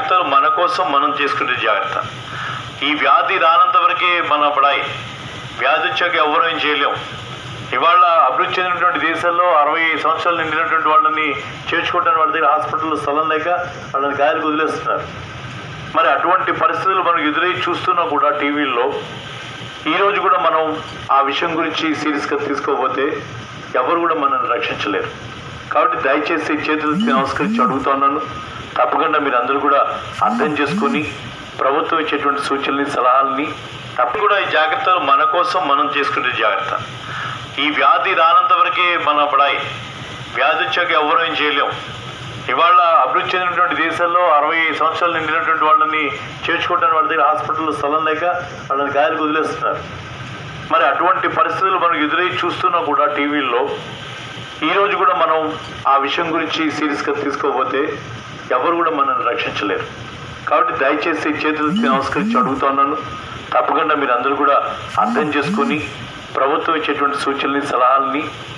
జాగ్రత్తలు మన కోసం మనం చేసుకునే జాగ్రత్త ఈ వ్యాధి రానంత వరకే మన పడాయి వ్యాధి వచ్చాక ఎవరూ ఏం చేయలేం ఇవాళ అభివృద్ధి చెందినటువంటి దేశాల్లో అరవై సంవత్సరాలు నిండినటువంటి వాళ్ళని చేర్చుకోవడానికి వాళ్ళ దగ్గర హాస్పిటల్లో స్థలం లేక వాళ్ళని గాలికి వదిలేస్తున్నారు మరి అటువంటి పరిస్థితులు మనకు ఎదురై చూస్తున్నా కూడా టీవీల్లో ఈ రోజు కూడా మనం ఆ విషయం గురించి సీరియస్గా తీసుకోకపోతే ఎవరు కూడా మనల్ని రక్షించలేరు కాబట్టి దయచేసి చేతులెత్తి నమస్కరించి అడుగుతున్నాను తప్పకుండా మీరు అందరూ కూడా అర్థం చేసుకొని ప్రభుత్వం ఇచ్చేటువంటి సూచనల్ని సలహాలని తప్ప కూడా ఈ జాగ్రత్తలు మన కోసం మనం చేసుకునే జాగ్రత్త ఈ వ్యాధి రానంత వరకే మన పడాయి వ్యాధి వచ్చాక ఎవరూ ఏం చేయలేం ఇవాళ అభివృద్ధి చెందినటువంటి దేశాల్లో అరవై సంవత్సరాలు నిండినటువంటి వాళ్ళని చేర్చుకోవడానికి వాళ్ళ దగ్గర హాస్పిటల్లో స్థలం లేక వాళ్ళని గాలికి వదిలేస్తున్నారు మరి అటువంటి పరిస్థితులు మనకు ఎదురై చూస్తున్నా కూడా టీవీల్లో ఈ రోజు కూడా మనం ఆ విషయం గురించి సీరియస్గా తీసుకోకపోతే ఎవరు కూడా మనల్ని రక్షించలేరు కాబట్టి దయచేసి చేతులెత్తి నమస్కరించి అడుగుతున్నాను తప్పకుండా మీరు అందరూ కూడా అర్థం చేసుకొని ప్రభుత్వం ఇచ్చేటువంటి సూచనల్ని సలహాలని